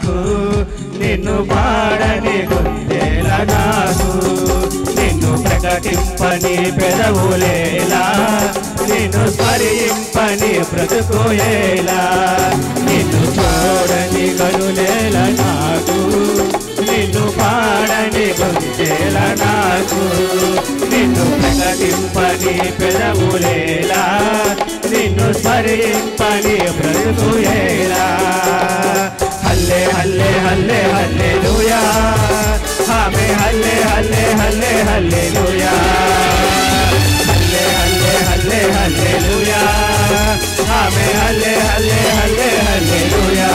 నాకు నిన్ను పాడని గుండెల నాకు నిన్ను ప్రకటింపని పెదవులేలా నిన్ను స్మరింపని బ్రతుకోయేలా నిన్ను చూడని కనులేల నాకు నిన్ను పాడని గుండెల నాకు నిన్ను ప్రకటింపని పెదవులేలా నిన్ను స్మరింపని బ్రతుకుయేలా హల్లే హల్లే హల్లే హల్లే లూయా ఆమె హల్లే హల్లే హల్లే హల్లే లూయా హల్లే హల్లే హల్లే హల్లే లూయా ఆమె హల్లే హల్లే హల్లే హల్లే లూయా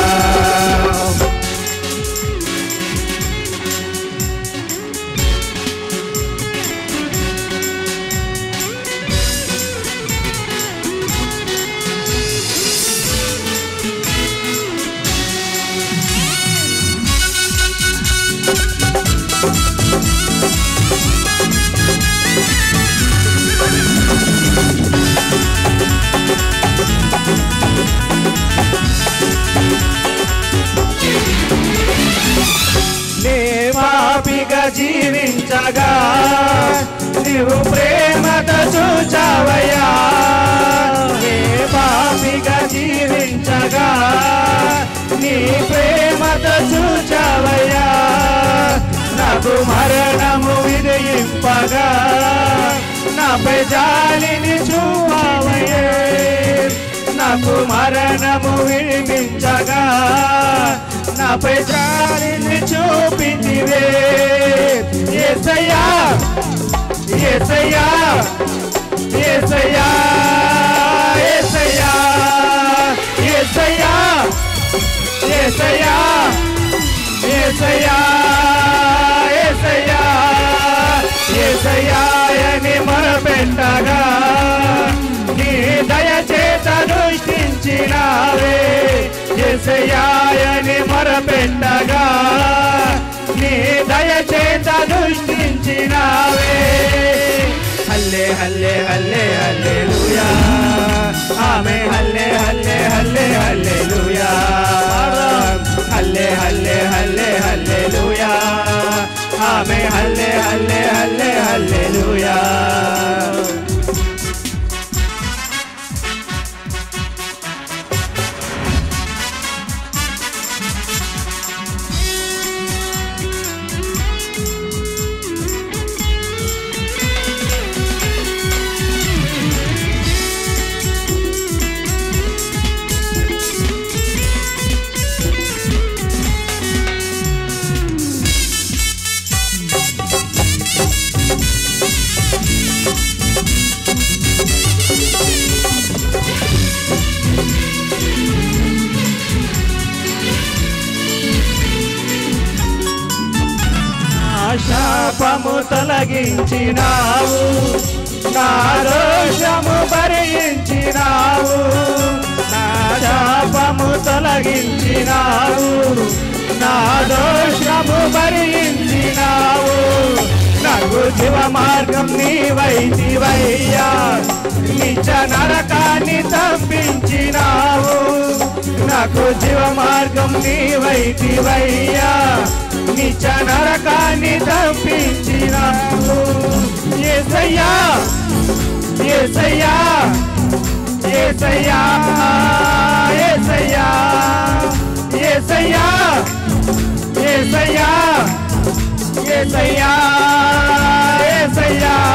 నే పాపిగా జీవించగా నీవు ప్రేమతో చూచావయ్యా నే పాపిగా జీవించగా నీ ప్రేమతో చూచావయ్యా నాకు మరణము విధింపగా నాపై జాలిని చూపవయ్యే నాకు మరణము విడిపించగా నాపై జాలిని చూపించివే ఏసయ్యా ఏసయ్యా ఏసయ్యా ఏసయ్యా ఏసయ్యా ఏసయ్యా ఏసయ్యా ఏసయ్యా ఏసయ్యా అని మొరపెట్టగా నీ దయచేత దృష్టించినావే ఎసయాయని మొరపెట్టగా నీ దయచేత దృష్టించినావే హల్లే హల్లే హల్లే హల్లే లూయా ఆమె హల్లే హల్లే హల్లే హల్లే లూయా హల్లే హల్లే హల్లే హల్లే లూయా ఆమె హల్లే హల్లే హల్లే హల్లే లూయా నా శాపము తొలగించినావు నా దోషము భరించినావు నా శాపము తొలగించినావు నా దోషము భరించినావు నాకు జీవ మార్గం నీవైతివయ్యా నిజ నరకాన్ని తప్పించినావు నాకు జీవ మార్గం నీవైతివయ్యా నిజ నరకాన్ని తప్పించినావు ఏసయ్యా ఏసయ్యా ఏసయ్యా ఏసయ్యా ఏసయ్యా ఏసయ్యా ఏసయ్యా ఏసయ్యా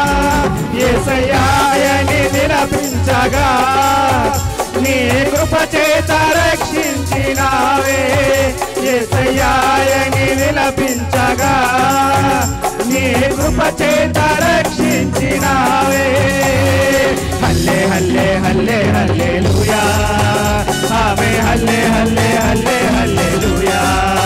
ఏసయ్యా అని నిరపించగా నీ కృప చేత రక్షించినావే ఏసయ్యాయని విలపించగా నీ కృప చేత రక్షించినావే హల్లే హల్లే హల్లే హల్లే లూయా ఆమె హల్లే హల్లే హల్లే హల్లే లూయా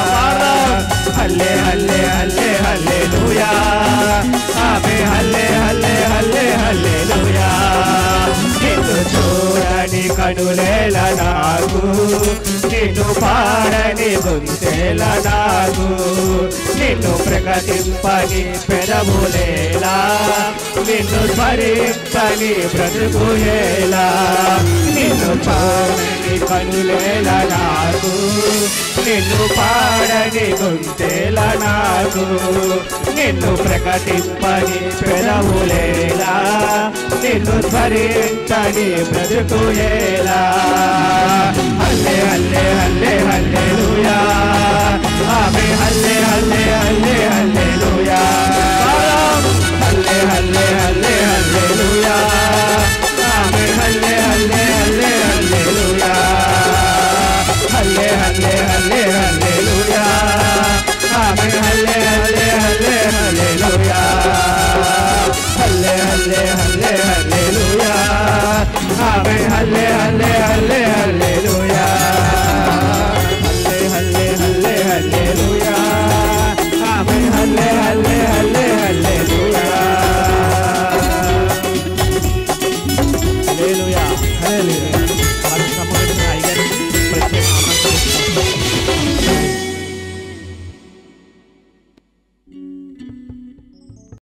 హల్లే హల్లే హల్లే హల్లే లూయా ఆమె హల్లే హల్లే హల్లే హల్లే లూయా నిన్ను చూడని కనులేల నాకు నిన్ను పాడని గుంతెల నాకు నిన్ను ప్రకటింపని పెదవులేలా నిన్ను స్మరింపని బ్రతుకుయేలా నిన్ను పాడని కనులేల నాకు నిన్ను పాడని గుంతెల నాకు నిన్ను ప్రకటింపని పెదవులేలా నిన్ను స్మరించని బ్రతుకుయేలా హల్లే హల్లే హల్లే హల్లే